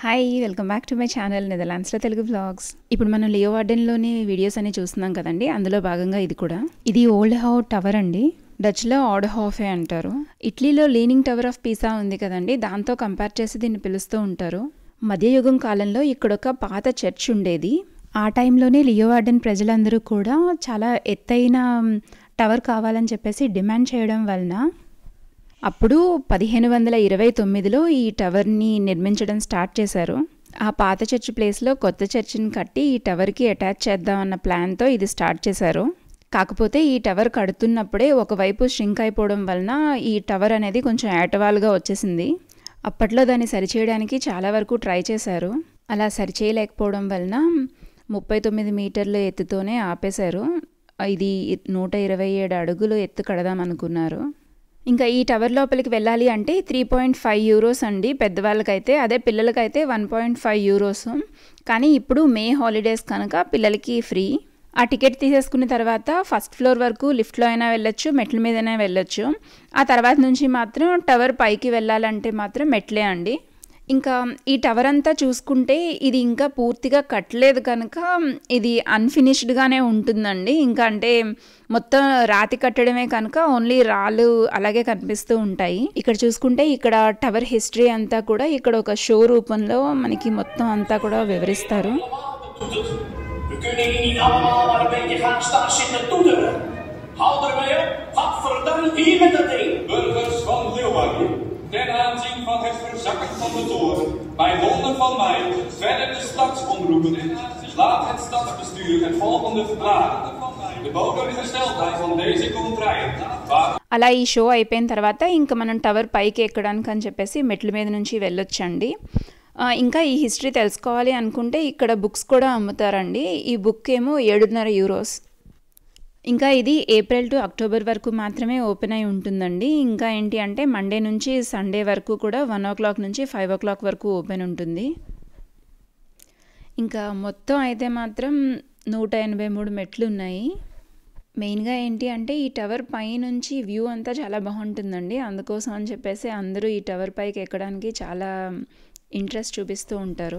Hi welcome back to my channel నెదర్లాండ్స్లో Telugu vlogs ఇప్పుడు మనం లియో వార్డెన్లోని వీడియోస్ అన్ని చూస్తున్నాం కదండి అందులో భాగంగా ఇది కూడా ఇది ఓల్డ్ హౌ టవర్ అండి డచ్లో ఆడ్ హాఫే అంటారు ఇటలీలో లీనింగ్ టవర్ ఆఫ్ పీసా ఉంది కదండి దాంతో కంపేర్ చేసి దీన్ని పిలుస్తూ ఉంటారు మధ్యయుగం కాలంలో ఇక్కడ ఒక పాత చర్చ్ ఉండేది ఆ టైంలోనే లియో వార్డెన్ ప్రజలందరూ కూడా చాలా ఎత్తైన టవర్ కావాలని చెప్పేసి డిమాండ్ చేయడం వలన అప్పుడు పదిహేను వందల ఇరవై తొమ్మిదిలో ఈ టవర్ని నిర్మించడం స్టార్ట్ చేశారు ఆ పాత చర్చ్ ప్లేస్లో కొత్త చర్చిని కట్టి ఈ టవర్కి అటాచ్ చేద్దామన్న ప్లాన్తో ఇది స్టార్ట్ చేశారు కాకపోతే ఈ టవర్ కడుతున్నప్పుడే ఒకవైపు షింక్ అయిపోవడం వలన ఈ టవర్ అనేది కొంచెం ఏటవాలుగా వచ్చేసింది అప్పట్లో దాన్ని సరిచేయడానికి చాలా వరకు ట్రై చేశారు అలా సరిచేయలేకపోవడం వలన ముప్పై తొమ్మిది మీటర్ల ఎత్తుతోనే ఆపేశారు ఇది నూట ఇరవై ఏడు అడుగులు ఎత్తు కడదాం అనుకున్నారు ఇంకా ఈ టవర్ లోపలికి వెళ్ళాలి అంటే త్రీ పాయింట్ ఫైవ్ యూరోస్ అండి పెద్దవాళ్ళకైతే అదే పిల్లలకైతే వన్ పాయింట్ ఫైవ్ యూరోస్ కానీ ఇప్పుడు మే హాలిడేస్ కనుక పిల్లలకి ఫ్రీ ఆ టికెట్ తీసేసుకున్న తర్వాత ఫస్ట్ ఫ్లోర్ వరకు లిఫ్ట్లో అయినా వెళ్ళొచ్చు మెట్ల మీదైనా వెళ్ళొచ్చు ఆ తర్వాత నుంచి మాత్రం టవర్ పైకి వెళ్ళాలంటే మాత్రం మెట్లే అండి ఇంకా ఈ టవర్ అంతా చూసుకుంటే ఇది ఇంకా పూర్తిగా కట్టలేదు కనుక ఇది అన్ఫినిష్డ్గానే ఉంటుందండి ఇంకా అంటే మొత్తం రాతి కట్టడమే కనుక ఓన్లీ రాళ్ళు అలాగే కనిపిస్తూ ఉంటాయి ఇక్కడ చూసుకుంటే ఇక్కడ టవర్ హిస్టరీ అంతా కూడా ఇక్కడ ఒక షో రూపంలో మనకి మొత్తం అంతా కూడా వివరిస్తారు We kunnen hier niet allemaal maar een beetje gaan staan zitten toeteren. Hou ermee op. Gadverdamme, hier met dat ding. Burgers van Leeuwarden, ten aanzien van het verzakken van de toren, bij monden van mij, verder de stadsomroepen, laat het stadsbestuur het volgende verklaren. De bodemgesteldheid van deze contraien, waar అలా ఈ show అయిపోయిన తర్వాత ఇంకా మనం tower పైకి ఎక్కడానికి అని చెప్పేసి మెట్ల మీద నుంచి వెళ్ళొచ్చండి ఆ, ఇంకా ఈ హిస్టరీ తెలుసుకోవాలి అనుకుంటే ఇక్కడ బుక్స్ కూడా అమ్ముతారండి ఈ బుక్ ఏమో ఏడున్నర యూరోస్ ఇంకా ఇది ఏప్రిల్ టు అక్టోబర్ వరకు మాత్రమే ఓపెన్ అయి ఉంటుందండి ఇంకా ఏంటి అంటే మండే నుంచి సండే వరకు కూడా వన్ ఓ క్లాక్ నుంచి ఫైవ్ ఓ క్లాక్ వరకు ఓపెన్ ఉంటుంది ఇంకా మొత్తం అయితే మాత్రం నూట ఎనభై మూడు మెట్లు ఉన్నాయి మెయిన్గా ఏంటి అంటే ఈ టవర్ పై నుంచి వ్యూ అంతా చాలా బాగుంటుందండి అందుకోసం అని చెప్పేసి అందరూ ఈ టవర్ పైకి ఎక్కడానికి చాలా ఇంట్రెస్ట్ చూపిస్తూ ఉంటారు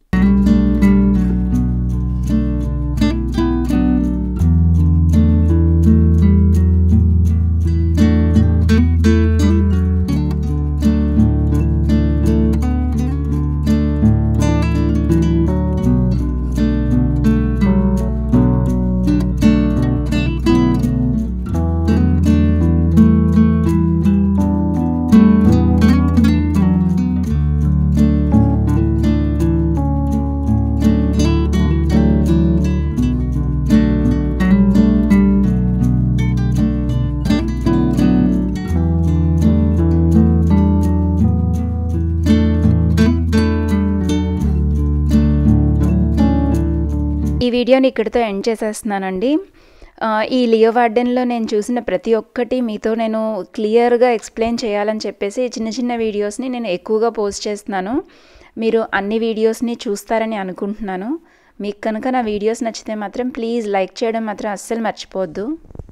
ఈ వీడియోని ఇక్కడితో ఎండ్ చేసేస్తున్నానండి ఆ, ఈ లియో వార్డెన్లో నేను చూసిన ప్రతి ఒక్కటి మీతో నేను క్లియర్గా ఎక్స్ప్లెయిన్ చేయాలని చెప్పేసి చిన్న చిన్న వీడియోస్ని నేను ఎక్కువగా పోస్ట్ చేస్తున్నాను మీరు అన్ని వీడియోస్ని చూస్తారని అనుకుంటున్నాను మీకు కనుక నా వీడియోస్ నచ్చితే మాత్రం ప్లీజ్ లైక్ చేయడం మాత్రం అస్సలు మర్చిపోవద్దు